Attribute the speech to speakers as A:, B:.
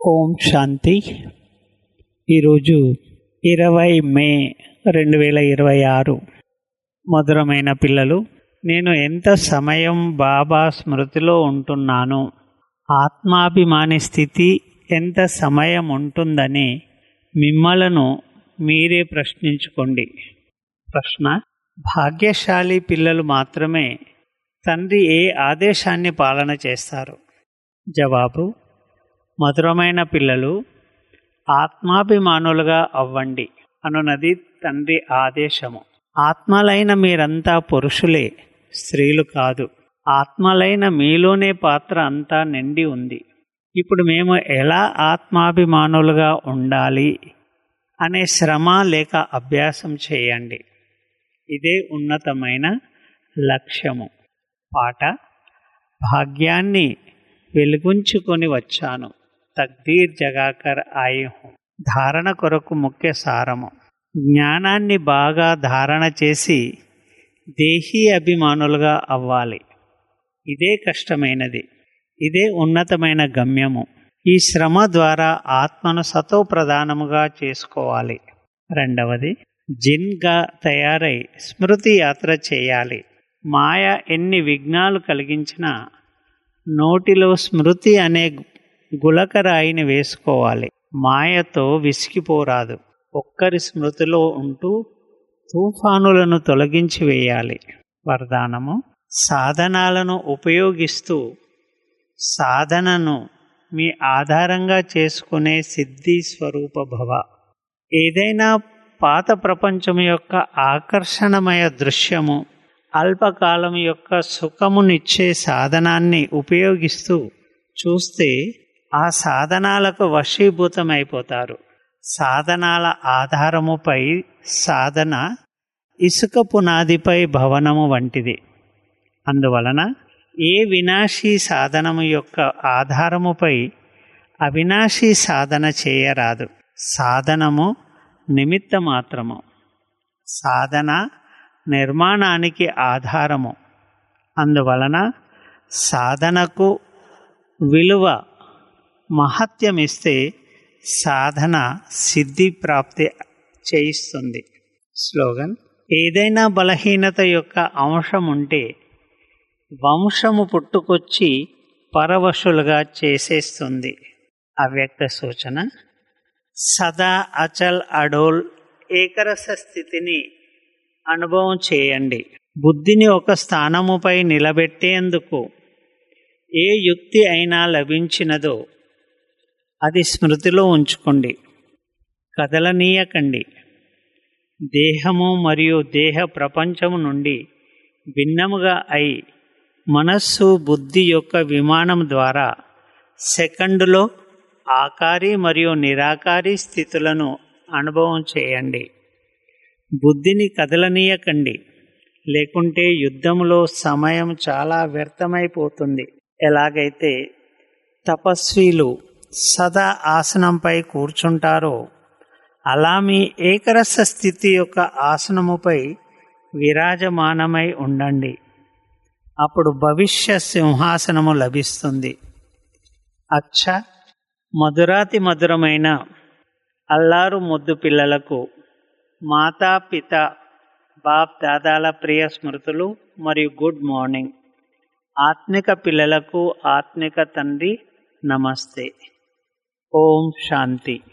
A: ఓం శాంతి ఈరోజు ఇరవై మే రెండు వేల ఇరవై ఆరు మధురమైన పిల్లలు నేను ఎంత సమయం బాబా స్మృతిలో ఉంటున్నాను ఆత్మాభిమాని స్థితి ఎంత సమయం ఉంటుందని మిమ్మలను మీరే ప్రశ్నించుకోండి ప్రశ్న భాగ్యశాలి పిల్లలు మాత్రమే తండ్రి ఏ ఆదేశాన్ని పాలన చేస్తారు జవాబు మధురమైన పిల్లలు ఆత్మాభిమానులుగా అవ్వండి అనున్నది తండ్రి ఆదేశము ఆత్మలైన మీరంతా పురుషులే స్త్రీలు కాదు ఆత్మలైన మీలోనే పాత్ర అంతా నిండి ఉంది ఇప్పుడు మేము ఎలా ఆత్మాభిమానులుగా ఉండాలి అనే శ్రమ లేక అభ్యాసం చేయండి ఇదే ఉన్నతమైన లక్ష్యము పాట భాగ్యాన్ని వెలుగుంచుకొని వచ్చాను తక్దీర్ జగాకర్ ఆయు ధారణ కొరకు ముఖ్య సారము జ్ఞానాన్ని బాగా ధారణ చేసి దేహీ అభిమానులుగా అవ్వాలి ఇదే కష్టమైనది ఇదే ఉన్నతమైన గమ్యము ఈ శ్రమ ద్వారా ఆత్మను సతో ప్రధానముగా చేసుకోవాలి రెండవది జిన్గా తయారై స్మృతి యాత్ర చేయాలి మాయ ఎన్ని విఘ్నాలు కలిగించినా నోటిలో స్మృతి అనే గులకరాయిని వేసుకోవాలి మాయతో విసిగిపోరాదు ఒక్కరి స్మృతిలో ఉంటూ తుఫానులను తొలగించి వేయాలి వరదానము సాధనాలను ఉపయోగిస్తూ సాధనను మీ ఆధారంగా చేసుకునే సిద్ధి స్వరూప భవ ఏదైనా పాత ప్రపంచం యొక్క ఆకర్షణమయ దృశ్యము అల్పకాలం యొక్క సుఖమునిచ్చే సాధనాన్ని ఉపయోగిస్తూ చూస్తే ఆ సాధనాలకు వశీభూతమైపోతారు సాధనాల ఆధారముపై సాధన ఇసుక పునాదిపై భవనము వంటిది అందువలన ఏ వినాశీ సాధనము యొక్క ఆధారముపై అవినాశీ సాధన చేయరాదు సాధనము నిమిత్త మాత్రము సాధన నిర్మాణానికి ఆధారము అందువలన సాధనకు విలువ మహత్యమిస్తే సాధన సిద్ధి ప్రాప్తి చేయిస్తుంది స్లోగన్ ఏదైనా బలహీనత యొక్క అంశం ఉంటే వంశము పుట్టుకొచ్చి పరవశులుగా చేసేస్తుంది అవ్యక్త సూచన సదా అచల్ అడోల్ ఏకరస స్థితిని అనుభవం చేయండి బుద్ధిని ఒక స్థానముపై నిలబెట్టేందుకు ఏ యుక్తి అయినా లభించినదో అది స్మృతిలో ఉంచుకోండి కదలనీయకండి దేహము మరియు దేహ ప్రపంచము నుండి భిన్నముగా అయి మనస్సు బుద్ధి యొక్క విమానం ద్వారా సెకండులో ఆకారి మరియు నిరాకారి స్థితులను అనుభవం చేయండి బుద్ధిని కదలనీయకండి లేకుంటే యుద్ధంలో సమయం చాలా వ్యర్థమైపోతుంది ఎలాగైతే తపస్వీలు సదా ఆసనంపై కూర్చుంటారో అలా మీ ఏకరస స్థితి యొక్క ఆసనముపై విరాజమానమై ఉండండి అప్పుడు భవిష్య సింహాసనము లభిస్తుంది అచ్చ మధురాతి మధురమైన అల్లారు ముద్దు పిల్లలకు మాతా పిత బాప్ దాదాల ప్రియ స్మృతులు మరియు గుడ్ మార్నింగ్ ఆత్మిక పిల్లలకు ఆత్మిక తండ్రి నమస్తే ఓం శాంతి